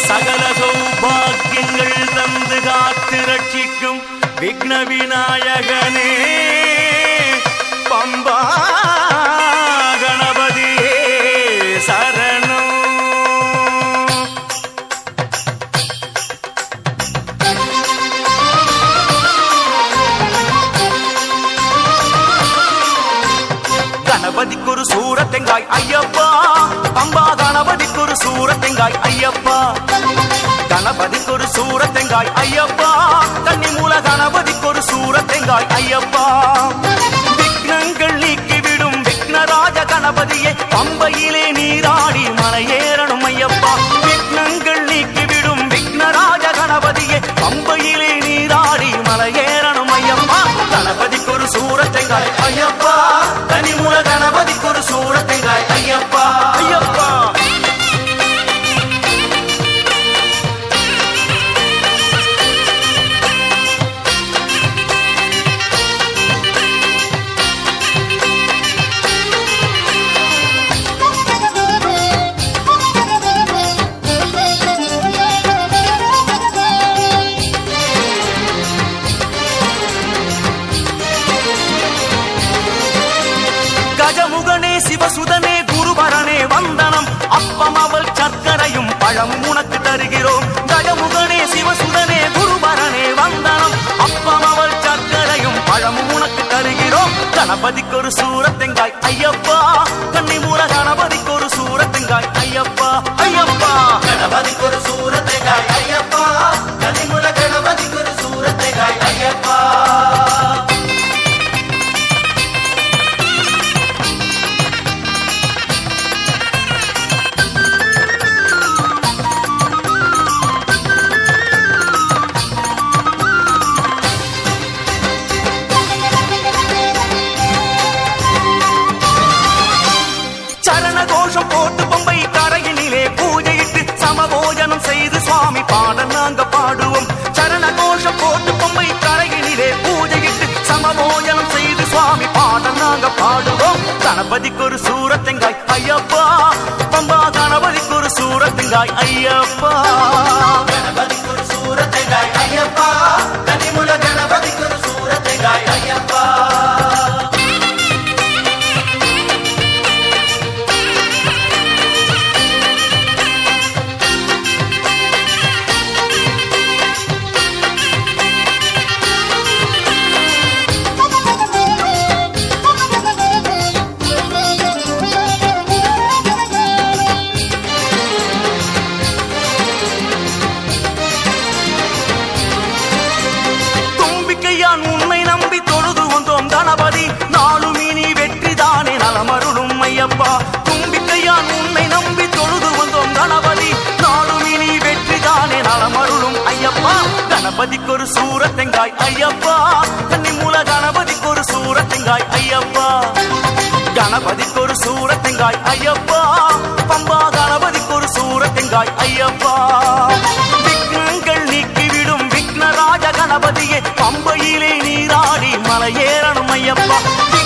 சகல சௌபாக்கியங்கள் தந்து காத்து ரட்சிக்கும் விக்ன விநாயகனே பம்பா கணபதியே சரணம் கணபதிக்கு ஒரு சூரத்தெங்காய் ஐயப்பா பம்பா கணபதிக்கு ஒரு சூரத்தெங்காய் ஐயப்பா கணபதிக்கு ஒரு சூரத்தெங்காய் ஐயப்பா கன்னி மூல கணபதிக்கு ஒரு சூரத்தெங்காய் ஐயப்பா விக்னங்கள் நீக்கிவிடும் விக்னராஜ கணபதியே பம்பையிலே நீராடி மலையேறணும் ஐயப்பா விக்னங்கள் நீக்கிவிடும் விக்னராஜ கணபதியே பம்பையிலே நீராடி மலையேறணும் ஐயப்பா கணபதிக்கு ஒரு சூரத்தெங்காய் ஐயப்பா கனிமூல கணபதிக்கு ஒரு சூரத்தெங்காய் ஐயப்பா ஐயப்பா கஜமுகனே சிவசுதனே குருபரனே வந்தனம் அப்பம் அவள் சர்க்கரையும் பழம் உனக்கு தருகிறோம் கஜமுகனே சிவசுதனே குருபரனே வந்தனம் அப்பம் அவள் சர்க்கரையும் பழம் உனக்கு தருகிறோம் கணபதிக்கு ஒரு சூரத்தெங்காய் ஐயப்பா கன்னி மூல கணபதிக்கு ஒரு சூரத்தெங்காய் ஐயப்பா ஐயப்பா கணபதிக்கு ஒரு சூரத்தேங்காய் ஐயப்பா கனிமுல கணபதிக்கு ஒரு சூரத்தேங்காய் ஐயப்பா சரண கோஷம் போட்டு பொம்பை கரையினிலே பூஜையிட்டு சமபோஜனம் செய்து சுவாமி பாட நாங்க பாடுவோம் சரண கோஷம் போட்டு பொம்பை கரையினிலே பூஜையிட்டு சமபோஜனம் செய்து சுவாமி பாட நாங்க பாடுவோம் கணபதிக்கு ஒரு சூரத்தெங்காய் ஐயப்பா பம்பா கணபதிக்கு ஒரு சூரத்தெங்காய் ஐயப்பா கணபதிக்கு ஒரு சூரத்தேங்காய் ஐயப்பா கனிமுல கணபதிக்கு ஒரு சூரத்தேங்காய் ஐயப்பா தும்பிக்கையான் உன்னை நம்பி தொழுது வந்தோம் கணபதி நாளும் இனி வெற்றி தானே நலமருளும் ஐயப்பா தும்பிக்கையான் உன்னை நம்பி தொழுது வந்தோம் கணபதி நாளும் இனி வெற்றி தானே நலமருளும் ஐயப்பா கணபதிக்கு ஒரு சூரத்தெங்காய் ஐயப்பா கன்னி மூல கணபதிக்கு ஒரு சூரத்தெங்காய் ஐயப்பா கணபதிக்கு ஒரு சூரத்தெங்காய் ஐயப்பா பம்பா கணபதிக்கு ஒரு சூரத்தெங்காய் ஐயப்பா விக்னங்கள் நீக்கிவிடும் விக்னராஜ கணபதியே பம்பையிலே நீராடி மலையேறணும் ஐயப்பா